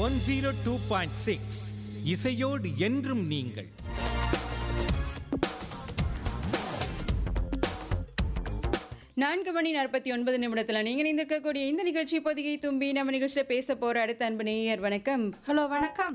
One zero two point six இசையோடு என்றும் நீங்கள் நான்கு மணி நாற்பத்தி ஒன்பது நிமிடத்தில் நீங்கள் இணைந்திருக்கக்கூடிய இந்த நிகழ்ச்சி பொதிகை தும்பி நம்ம நிகழ்ச்சியில் பேச போற அடுத்த அன்பு நேயர் வணக்கம் ஹலோ வணக்கம்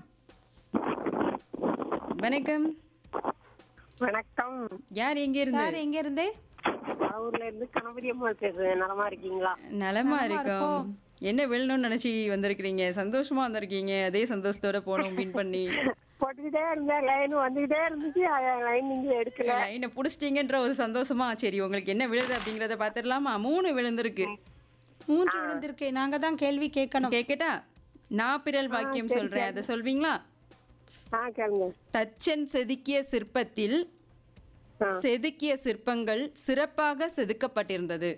வணக்கம் வணக்கம் யார் எங்க இருந்து யார் எங்க இருந்து ஊர்ல இருந்து கணபதி அம்மா பேசுறேன் நலமா இருக்கீங்களா நலமா இருக்கோம் என்ன வெல்லணும்னு நினைச்சு வந்திருக்கிறீங்க சந்தோஷமா வந்திருக்கீங்க அதே சந்தோஷத்தோட போனோம் வின் பண்ணி போட்டுக்கிட்டே இருந்தேன் லைன் வந்துகிட்டே இருந்துச்சு லைன் நீங்க எடுக்கல லைனை புடிச்சிட்டீங்கன்ற ஒரு சந்தோஷமா சரி உங்களுக்கு என்ன விழுது அப்படிங்கறத பாத்துடலாமா மூணு விழுந்திருக்கு மூன்று விழுந்திருக்கு நாங்க தான் கேள்வி கேட்கணும் கேக்கட்டா நான் பிறல் வாக்கியம் சொல்றேன் அதை சொல்வீங்களா ஆ கேளுங்க தச்சன் செதுக்கிய சிற்பத்தில் செதுக்கிய சிற்பங்கள் சிறப்பாக செதுக்கப்பட்டிருந்தது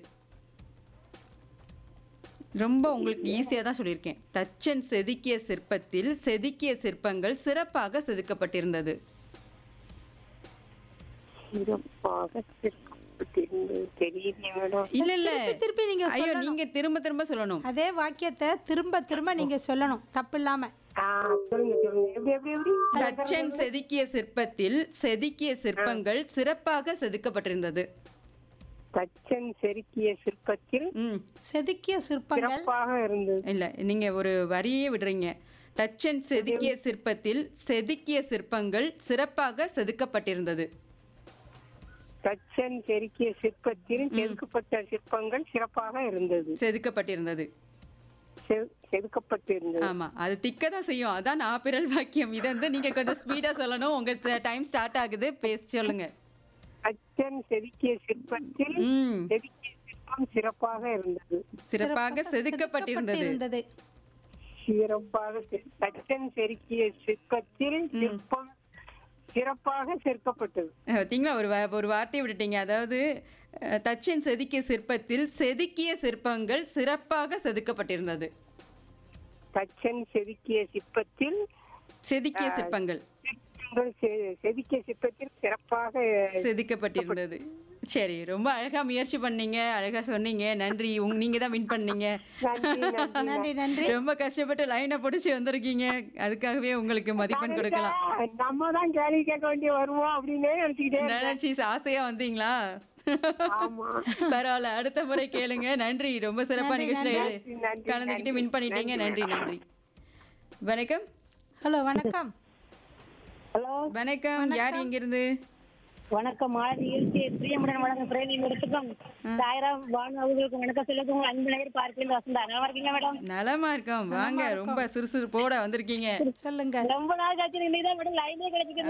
ரொம்ப உங்களுக்கு ஈஸியாக தான் சொல்லியிருக்கேன் தச்சன் செதுக்கிய சிற்பத்தில் செதுக்கிய சிற்பங்கள் சிறப்பாக செதுக்கப்பட்டிருந்தது சிறப்பாக சிறக்கப்பட்டிருந்தது. தெரியலையே மேடம் இல்ல இல்ல திருப்பி திருப்பி நீங்க ஐயோ நீங்க திரும்ப திரும்ப சொல்லணும் அதே வாக்கியத்தை திரும்ப திரும்ப நீங்க சொல்லணும் தப்பு இல்லாம ஆ சொல்லுங்க சொல்லுங்க எப்படி எப்படி எப்படி தச்சன் செதுக்கிய சிற்பத்தில் செதுக்கிய சிற்பங்கள் சிறப்பாக செதுக்கப்பட்டிருந்தது தச்சன் செருக்கிய சிற்பத்தில் ம் செதுக்கிய சிற்பங்கள் சிறப்பாக இருந்தது இல்ல நீங்க ஒரு வரியே விடுறீங்க தச்சன் செதுக்கிய சிற்பத்தில் செதுக்கிய சிற்பங்கள் சிறப்பாக செதுக்கப்பட்டிருந்தது தச்சன் செருக்கிய சிற்பத்தில் செதுக்கப்பட்ட சிற்பங்கள் சிறப்பாக இருந்தது செதுக்கப்பட்டிருந்தது செ- செதுக்கப்பட்டிருந்தது ஆமா அது திக்க தான் செய்யும் அதான் நான் பிறல் வாக்கியம் இதை வந்து நீங்க கொஞ்சம் ஸ்பீடா சொல்லணும் உங்க டைம் ஸ்டார்ட் ஆகுது பேச சொல்லுங்க தச்சன் செதுக்கிய சிற்பத்தில் ம் செதுக்கிய சிற்பம் சிறப்பாக இருந்தது சிறப்பாக செதுக்கப்பட்டிருந்தது இருந்தது சிறப்பாக செ- தச்சன் செருக்கிய சிற்பத்தில் சிற்பம் சிறப்பாக செதுக்கப்பட்டது பார்த்தீங்களா ஒரு வா- ஒரு வார்த்தையை விட்டுட்டீங்க அதாவது அஹ், தச்சன் செதுக்கிய சிற்பத்தில் செதுக்கிய சிற்பங்கள் சிறப்பாக செதுக்கப்பட்டிருந்தது தச்சன் செதுக்கிய சிற்பத்தில் செதுக்கிய சிற்பங்கள் சிற்பங்கள் செ- செதுக்கிய சிற்பத்தில் சிறப்பாக செதுக்கப்பட்டிருந்தது சரி ரொம்ப அழகா முயற்சி பண்ணீங்க அழகா சொன்னீங்க நன்றி உங்க நீங்க தான் வின் பண்ணீங்க நன்றி நன்றி நன்றி நன்றி ரொம்ப கஷ்டப்பட்டு லைனை பிடிச்சி வந்திருக்கீங்க அதுக்காகவே உங்களுக்கு மதிப்பெண் கொடுக்கலாம் நம்ம தான் கேள்வி கேட்க வேண்டிய வருவோம் அப்படின்னு நினைச்சுக்கிட்டே இருந்தேன். நினைச்சி ஆசையா வந்தீங்களா ஆமா பரவாயில்ல அடுத்த முறை கேளுங்க நன்றி ரொம்ப சிறப்பா நிகழ்ச்சியில நன்றி, கலந்துக்கிட்டு வின் பண்ணிட்டீங்க நன்றி நன்றி வணக்கம் ஹலோ வணக்கம் ஹலோ வணக்கம் யார் எங்க இருந்து வணக்கம் மாலை நிகழ்ச்சி பிரியமுடன் வழங்க பிரேமி எடுத்துக்கும் சாயராம் வானு அவர்களுக்கு வணக்கம் சொல்லுங்க உங்க அன்பு நேயர் பார்க்கிறேன் வசந்தா நல்லா இருக்கீங்க மேடம் நலமா இருக்கோம் வாங்க ரொம்ப சுறுசுறுப்போட வந்திருக்கீங்க சொல்லுங்க ரொம்ப நாள் கழிச்சு இன்னைக்கு தான் மேடம் லைனே கிடைச்சிருக்கு